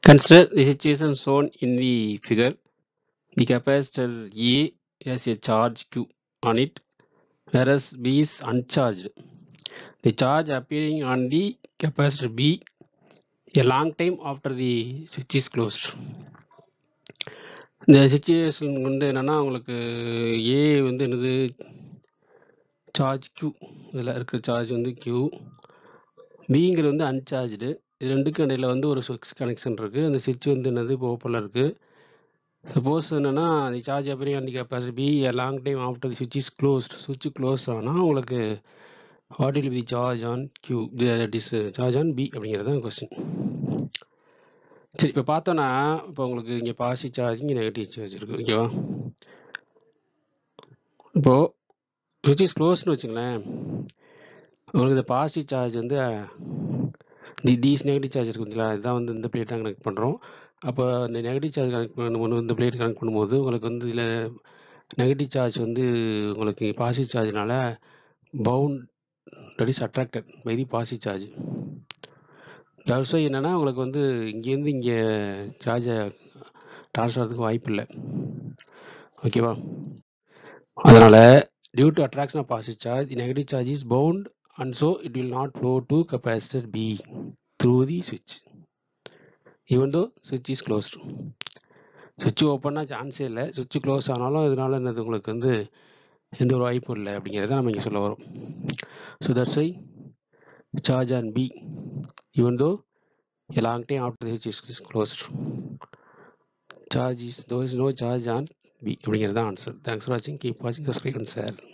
Consider the situation shown in the figure. The capacitor A has a charge Q on it, whereas B is uncharged. The charge appearing on the capacitor B a long time after the switch is closed. இந்த situation வந்து என்னன்னா உங்களுக்கு ஏ வந்து என்னது charge Q இதில் இருக்கிற charge வந்து Q பிங்கிறது வந்து அன்சார்ஜ்டு இது ரெண்டுக்கும் இடையில வந்து ஒரு சுவிட்ச் கனெக்ஷன் இருக்குது அந்த சுவிட்ச் வந்து என்னது இப்போ ஓப்பனில் இருக்குது சப்போஸ் என்னென்னா அந்த சார்ஜ் அப்படி அந்த capacity be long time after the சுவிட்ச் இஸ் க்ளோஸ்ட் சுவிட்ச் க்ளோஸ் ஆனால் உங்களுக்கு what will be charge on Q that is charge on B அப்படிங்கிறது தான் கொஸ்டின் சரி இப்போ பார்த்தோன்னா இப்போ உங்களுக்கு இங்கே பாசிட்டிவ் சார்ஜ் இங்கே நெகட்டிவ் சார்ஜ் இருக்குது ஓகேவா இப்போது சுவிட்ச் இஸ் க்ளோஸ்னு வச்சுங்களேன் உங்களுக்கு இந்த பாசிட்டிவ் சார்ஜ் வந்து தி தீஸ் நெகட்டிவ் சார்ஜ் இருக்கு இல்லைங்களா இதுதான் வந்து இந்த பிளேட் தான் கனெக்ட் பண்ணுறோம் அப்போ இந்த நெகட்டிவ் சார்ஜ் கனெக்ட் பண்ணும்போது இந்த பிளேட் கனெக்ட் பண்ணும்போது உங்களுக்கு வந்து இதில் நெகட்டிவ் சார்ஜ் வந்து உங்களுக்கு பாசிட்டிவ் சார்ஜ்னால bound that is attracted by the positive charge also என்னென்னா உங்களுக்கு வந்து இங்கேருந்து இங்கே சார்ஜை ட்ரான்ஸ்ஃபர் ஆகிறதுக்கு வாய்ப்பு இல்லை ஓகேவா அதனால் due to attraction of positive charge the negative charge is bound and so it will not flow to capacitor B through the சுவிட்ச் ஈவன் தோ சுவிட்ச் இஸ் க்ளோஸ்டு சுவிட்ச் ஓப்பனாக சான்ஸே இல்லை சுவிட்ச் க்ளோஸ் ஆனாலும் இதனால என்னது உங்களுக்கு வந்து எந்த ஒரு வாய்ப்பும் இல்லை அப்படிங்கிறத நம்ம இங்கே சொல்ல வரோம் so that's why charge on B even though a long time after the switch is closed charge is there is no charge on b அப்படிங்கிறது தான் ஆன்சர் தேங்க்ஸ் ஃபார் வாட்சிங் கீப் வாட்சிங் சப்ஸ்கிரைப் அண்ட் ஷேர்